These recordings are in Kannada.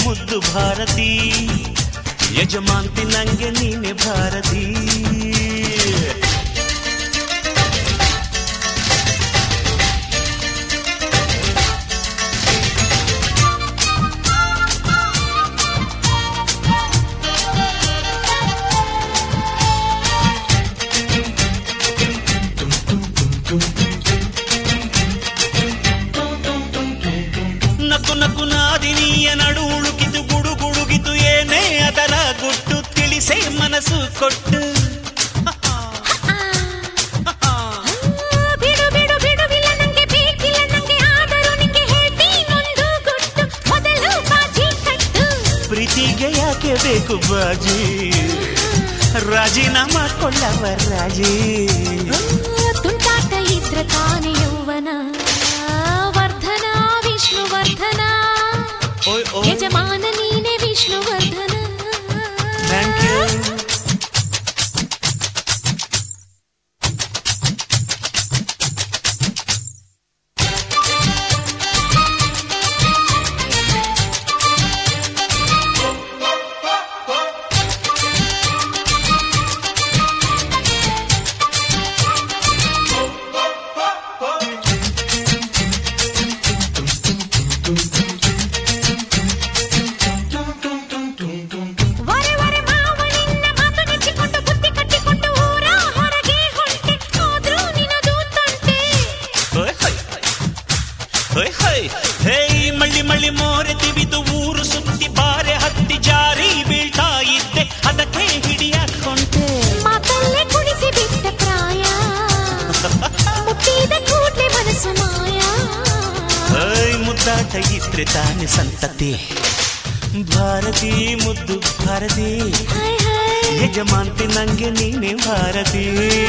ಮುದ್ದು ಭಾರತಿ ಯಜಮಾಂತಿ ನಂಗೆ ನೀನೆ ಭಾರತಿ ನಕ್ಕು ನಕ್ಕು ನಾದಿನಿಯ ನಡು ಉಳುಕಿತು ಗುಡು ಗುಡುಗಿತು ಏನೇ ಅದರ ಗುಟ್ಟು ತಿಳಿಸೆ ಮನಸ್ಸು ಕೊಟ್ಟು ಬಿಡು ಬಿಡು ಬಿಡುವಿಲ್ಲ ನಂಗೆ ಬೇಕಿಲ್ಲ ನಂಗೆ ಆದರೂ ನಿಂಗೆ ಹೇಳ್ತೀನೊಂದು ಗುಟ್ಟು ಮೊದಲು ಬಾಜಿ ಕಟ್ಟು ಪ್ರೀತಿಗೆ ಯಾಕೆ ಬೇಕು ಬಾಜಿ ರಾಜೀನಾಮಾ ಕೊಳ್ಳವ ರಾಜಿ ತುಂಟಾಟ ಇದ್ರೆ ತಾನೇ ಯೌವನ ವರ್ಧನ ವಿಷ್ಣುವರ್ಧನ ಓಯ್ ಓಯ್ ಯಜಮಾನ ನೀನೆ ವಿಷ್ಣುವರ್ಧನ ಥ್ಯಾಂಕ್ ಯು ವರೆ ವರೆ ಮಾವ ನಿನ್ನ ಮಾತು ನೆಚ್ಚಿಕೊಂಡು ಬುದ್ಧಿ ಕಟ್ಟಿಕೊಂಡು ಊರ ಹೊರಗೆ ಹೊಂಟೆ ಹೋದ್ರು ನಿನದು ತಂಟೆ ಹೋಯ್ ಹೋಯ್ ಹೋಯ್ ಹೋಯ್ ಹೇ ಮಳ್ಳಿ ಮಳ್ಳಿ ಮೋರೆ ತಿವಿದು ಊರು ಸುತ್ತಿ ಬಾರೆ ಹತ್ತಿ ಜಾರಿ ಬೀಳ್ತಾ ಇದ್ದೆ ಅದಕ್ಕೆ ಹಿಡಿಯಾಕೊಂಡೆ ಮಾತಲ್ಲೇ ಕುಣಿಸಿ ಬಿಟ್ಟ ಪ್ರಾಯ ಮುಟ್ಟಿದ ಕೂಡ್ಲೆ ಮನಸ್ಸು ಮಾಯ ಹೇಯ್ ಮುದ್ದಾಟ ಇದ್ರೆ ತಾನೆ ಸಂತತಿ ಭಾರತಿ ಮುದ್ದು ಭಾರತಿ ಹಾಯ್ ಹಾಯ್ ಯಜಮಾಂತಿ ನಂಗೆ ನೀನೆ ಭಾರತಿ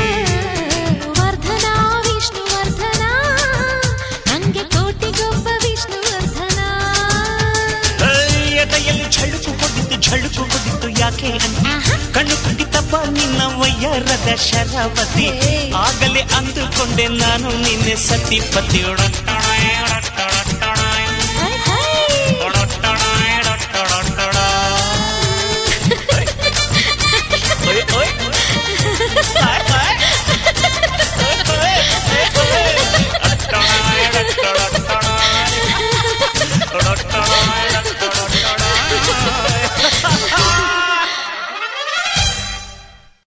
ವರ್ಧನ ವಿಷ್ಣುವರ್ಧನ ನಂಗೆ ಕೋಟಿಗೊಬ್ಬ ವಿಷ್ಣುವರ್ಧನ ಹೇಯ್, ಎದೆಯಲ್ಲಿ ಝಳುಕು ಹೊಡಿತು ಝಳುಕು ಹೊಡಿತು ಯಾಕೆ ಅಂತ ಆಹಾ. ಕಣ್ಣು ಕುಡಿತಪ್ಪ ನಿನ್ನ ವಯ್ಯರದ ಶರಾವತಿ ಹೇ. ಆಗಲೇ ಅಂದುಕೊಂಡೆ ನಾನು ನಿನ್ನೆ ಸತಿ ಪತಿಯೊಡ